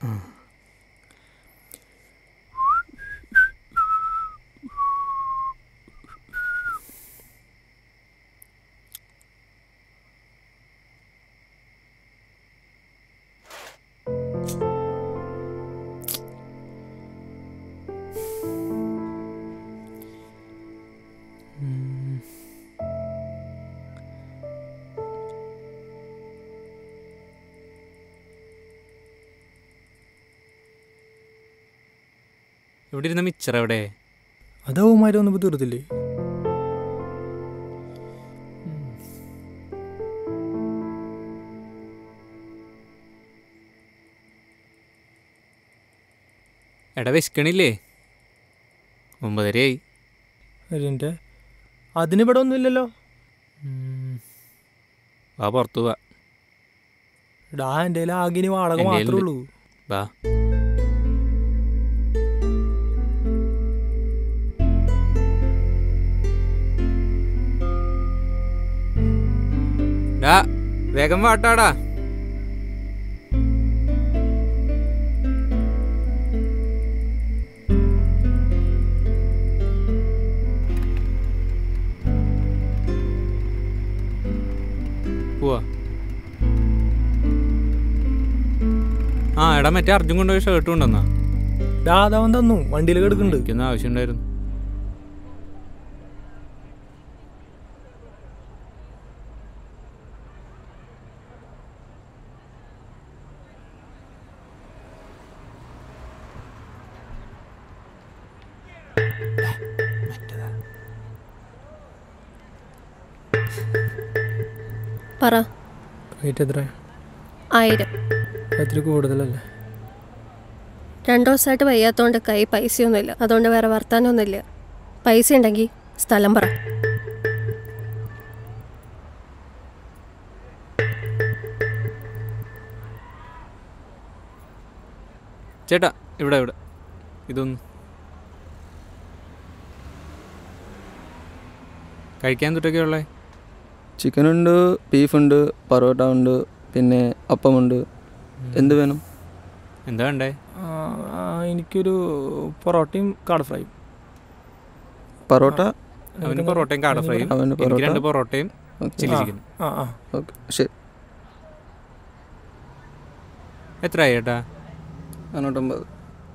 ഇവിടെ ഇരുന്ന മിച്ചർ എവിടെ അത് അവന്മാര് വന്നപ്പോ തീർത്തില്ലേ എടാ വിശക്കണില്ലേ ഒമ്പതരയായി അതിന്റെ അതിന് ഇവിടെ ഒന്നുമില്ലല്ലോ വാ പുറത്തു വാ ഡാ എൻ്റെ കയ്യിൽ ആകെ ഇനി വാടക എൻ്റെ മാത്രമേ കയ്യിലുണ്ട്. ഉള്ളൂ വാ ഡാ വേഗം വാട്ടാടാ പോവാ ആ എടാ മറ്റേ അർജുൻ കൊണ്ടുപോയി ഷർട്ട് കൊണ്ടുവന്നാ ഡാ അതവൻ തന്നു വണ്ടിയിൽ കിടക്കുന്നുണ്ട് എനിക്കൊന്നും ആവശ്യമുണ്ടായിരുന്നു പറ റേറ്റ് എത്ര ആയിരം ഇത്തിരി കൂടുതലല്ലേ രണ്ടു ദിവസമായിട്ട് വയ്യാത്തോണ്ട് കൈ പൈസയൊന്നുമില്ല അതുകൊണ്ട് വേറെ വർത്താനമൊന്നുമില്ല പൈസ ഉണ്ടെങ്കിൽ സ്ഥലം പറ ചേട്ടാ ഇവിടെ ഇവിടെ ഇതൊന്ന് കഴിക്കാൻ തൊട്ടൊക്കെ ഉള്ളേ ചിക്കൻ ഉണ്ട് ബീഫുണ്ട് പൊറോട്ട ഉണ്ട് പിന്നെ അപ്പമുണ്ട് എന്ത് വേണം എന്താ വേണ്ടേ ആ, ആ, എനിക്കൊരു പൊറോട്ടയും കാട ഫ്രൈയും പൊറോട്ട അവന് പൊറോട്ടയും കാട ഫ്രൈയും അവന് എനിക്ക് പൊറോട്ട. രണ്ട് പൊറോട്ടയും ഓക്കെ ചില്ലി ആ. ചിക്കൻ ആ ആ ഓക്കെ ശരി എത്രയായി ചേട്ടാ നാനൂറ്റമ്പത്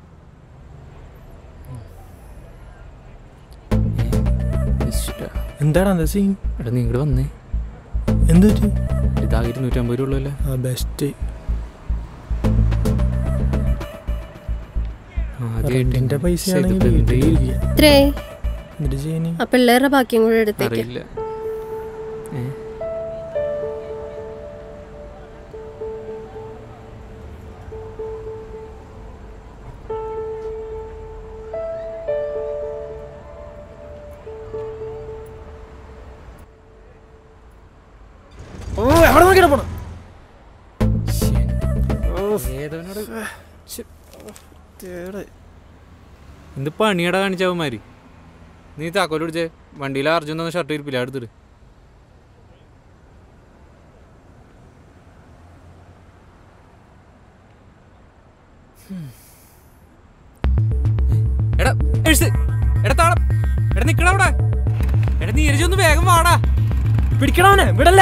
എന്താടാ എന്താ സീൻ എടാ നീ ഇങ്ങോട്ട് വന്നേ എന്ത് പറ്റി ഇതാകെ ഇരുന്നൂറ്റമ്പത് രൂപ ഉള്ളല്ലേ ആ ബെസ്റ്റ് റെന്റിന്റെ പൈസയാണെങ്കിൽ വീട്ടിലിരിക്കുക ഇത്രേ എന്നിട്ട് ചെയ്യാനി ആ പിള്ളേരുടെ ബാക്കിയും കൂടെ എടുത്തേക്ക് അറിയില്ല ഏ ഓ എവിടെ നോക്കിയാ പോണം ഏതവനോട് എന്ത് പണിയടാ കാണിച്ചവന്മാര് നീ താക്കോല് പിടിച്ചേ വണ്ടിയിൽ അർജുൻ തന്ന ഷർട്ട് ഇരിപ്പില്ല എടുത്തിട്ട് എടാ എഴുത്ത് എടാ താളം എടാ നിക്കടാ അവിടെ എടാ നീരജൊന്ന് വേഗം വാടാ പിടിക്കണവനെ വിടല്ലേ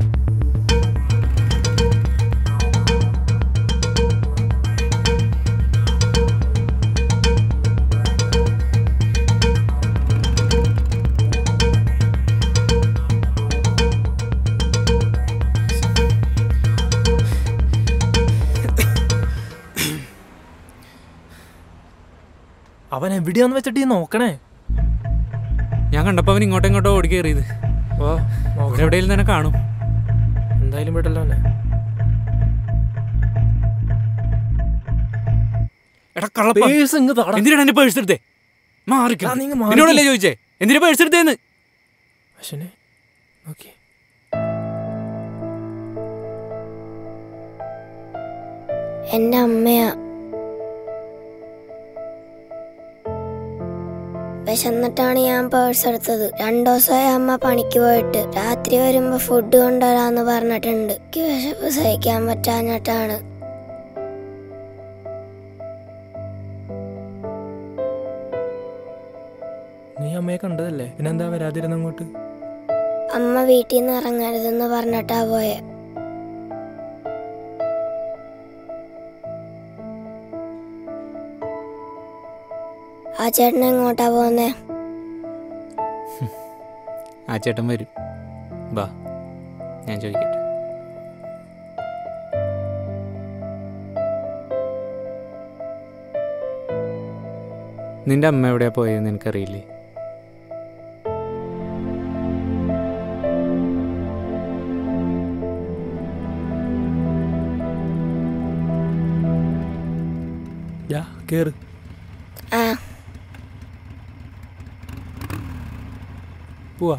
അവൻ എവിടെയാന്ന് വെച്ചിട്ട് ഈ നോക്കണേ ഞാൻ കണ്ടപ്പോ അവൻ ഇങ്ങോട്ടോ ഇങ്ങോട്ടോ ഓടി കയറിയത് ഓ ഇവിടെ എവിടെയെങ്കിലും തന്നെ കാണും എന്തായാലും വിടല്ലോ അവനെ എടാ കള്ളപ്പ പേഴ്സ് ഇങ്ങ് താടാ എന്തിനാണ് എന്റെ പേഴ്സ് എടുത്തേ മാറിക്ക ആ, നീങ്ങ് മാറിക്ക്. എന്നോടല്ലേ ചോദിച്ചേ എന്തിനാ പേഴ്സ് എടുത്തേന്ന് അശ്വനെ ഓക്കെ എൻ്റെ അമ്മയാ വിശന്നിട്ടാണ് ഞാൻ പേഴ്സ് എടുത്തത് രണ്ടു ദിവസമായി അമ്മ പണിക്ക് പോയിട്ട് രാത്രി വരുമ്പോ ഫുഡ് കൊണ്ടുവരാന്ന് പറഞ്ഞിട്ടുണ്ട് എനിക്ക് വിശപ്പ് സഹിക്കാൻ പറ്റാഞ്ഞിട്ടാണ് അമ്മയെ കണ്ടതല്ലേ പിന്നെന്താ വരാതിരുന്ന അങ്ങോട്ട് അമ്മ വീട്ടിൽ നിന്ന് ഇറങ്ങരുതെന്ന് പറഞ്ഞിട്ടാ പോയെ ആ ചേട്ടൻ എങ്ങോട്ടാ പോന്നേ ആ ചേട്ടൻ വരും ബാ ഞാൻ ചോദിക്കട്ടെ നിന്റെ അമ്മ എവിടെയാ പോയതെന്ന് എനിക്കറിയില്ലേ യാ കേറ് ആ പോവാ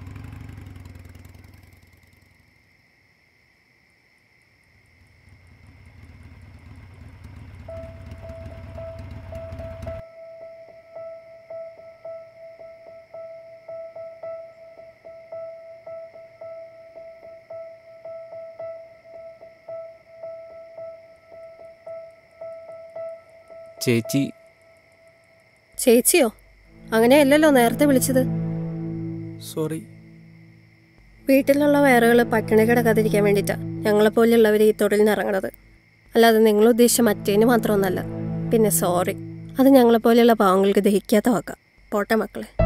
ചേച്ചി ചേച്ചിയോ അങ്ങനെയല്ലല്ലോ നേരത്തെ വിളിച്ചത് സോറി വീട്ടിലുള്ള വയറുകൾ പട്ടിണി കിടക്കാതിരിക്കാൻ വേണ്ടിയിട്ടാ ഞങ്ങളെപ്പോലെയുള്ളവർ ഈ തൊഴിലിന് ഇറങ്ങണത് അല്ലാതെ നിങ്ങൾ ഉദ്ദേശിച്ച മറ്റേന് മാത്രമൊന്നല്ല പിന്നെ സോറി അത് ഞങ്ങളെപ്പോലെയുള്ള പാവങ്ങൾക്ക് ദഹിക്കാത്ത വാക്കാം പോട്ടെ മക്കളെ